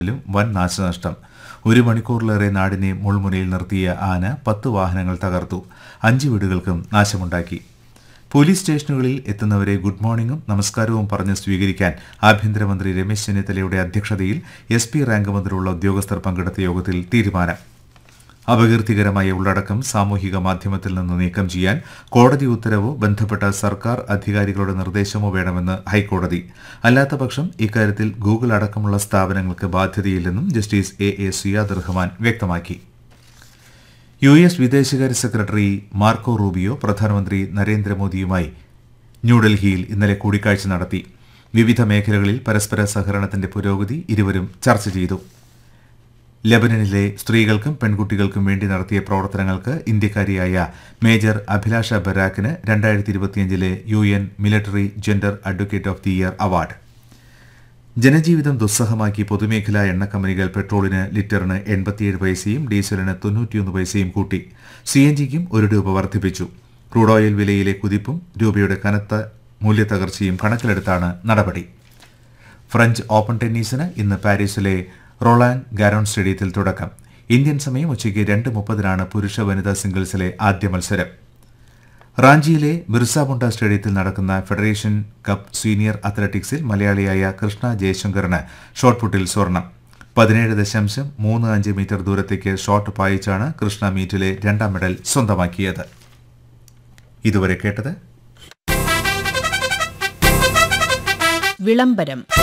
ലും വൻ നാശനഷ്ടം ഒരു മണിക്കൂറിലേറെ നാടിനെ മുൾമുനയിൽ നിർത്തിയ ആന പത്ത് വാഹനങ്ങൾ തകർത്തു അഞ്ച് വീടുകൾക്കും നാശമുണ്ടാക്കി പോലീസ് സ്റ്റേഷനുകളിൽ എത്തുന്നവരെ ഗുഡ് മോർണിംഗും നമസ്കാരവും പറഞ്ഞ് സ്വീകരിക്കാൻ ആഭ്യന്തരമന്ത്രി രമേശ് ചെന്നിത്തലയുടെ അധ്യക്ഷതയിൽ എസ് പി റാങ്ക് മുതലുള്ള ഉദ്യോഗസ്ഥർ പങ്കെടുത്ത യോഗത്തിൽ തീരുമാനം അപകീർത്തികരമായ ഉള്ളടക്കം സാമൂഹിക മാധ്യമത്തിൽ നിന്ന് നീക്കം ചെയ്യാൻ കോടതി ഉത്തരവോ ബന്ധപ്പെട്ട സർക്കാർ അധികാരികളുടെ നിർദ്ദേശമോ വേണമെന്ന് ഹൈക്കോടതി അല്ലാത്തപക്ഷം ഇക്കാര്യത്തിൽ ഗൂഗിൾ അടക്കമുള്ള സ്ഥാപനങ്ങൾക്ക് ബാധ്യതയില്ലെന്നും justice A A Siyad Rahman വ്യക്തമാക്കി യു എസ് വിദേശകാര്യ സെക്രട്ടറി മാർക്കോ റൂബിയോ പ്രധാനമന്ത്രി നരേന്ദ്രമോദിയുമായി ന്യൂഡൽഹിയിൽ ഇന്നലെ കൂടിക്കാഴ്ച നടത്തി വിവിധ മേഖലകളിൽ പരസ്പര സഹകരണത്തിന്റെ പുരോഗതി ഇരുവരും ചർച്ച ചെയ്തു ലബനനിലെ സ്ത്രീകൾക്കും പെൺകുട്ടികൾക്കും വേണ്ടി നടത്തിയ പ്രവർത്തനങ്ങൾക്ക് ഇന്ത്യക്കാരിയായ മേജർ അഭിലാഷ ബരാക്കിന് രണ്ടായിരത്തി ഇരുപത്തിയഞ്ചിലെ U N military gender advocate of the year award ജനജീവിതം ദുസ്സഹമാക്കി പൊതുമേഖലാ എണ്ണ കമ്പനികൾ പെട്രോളിന് ലിറ്ററിന് എൺപത്തിയേഴ് പൈസയും ഡീസലിന് തൊണ്ണൂറ്റിയൊന്ന് പൈസയും കൂട്ടി സി എൻ ജിക്കും ഒരു രൂപ വർദ്ധിപ്പിച്ചു ക്രൂഡ് ഓയിൽ വിലയിലെ കുതിപ്പും രൂപയുടെ കനത്ത മൂല്യത്തകർച്ചയും കണക്കിലെടുത്താണ് നടപടി ഫ്രഞ്ച് ഓപ്പൺ ടെന്നീസിന് ഇന്ന് പാരീസിലെ റൊളാൻ ഗാരോൺ സ്റ്റേഡിയത്തിൽ തുടക്കം ഇന്ത്യൻ സമയം ഉച്ചയ്ക്ക് രണ്ട് മുപ്പതിനാണ് പുരുഷ വനിതാ സിംഗിൾസിലെ ആദ്യ മത്സരം റാഞ്ചിയിലെ ബിർസ മുണ്ട സ്റ്റേഡിയത്തിൽ നടക്കുന്ന ഫെഡറേഷൻ കപ്പ് സീനിയർ അത്ലറ്റിക്സിൽ മലയാളിയായ കൃഷ്ണ ജയശങ്കറിന് ഷോട്ട്പുട്ടിൽ സ്വർണം പതിനേഴ് ദശാംശം മൂന്ന് അഞ്ച് മീറ്റർ ദൂരത്തേക്ക് ഷോട്ട് പായിച്ചാണ് കൃഷ്ണ മീറ്റിലെ രണ്ടാം മെഡൽ സ്വന്തമാക്കിയത് ഇതുവരെ കേട്ടത് വിളംബരം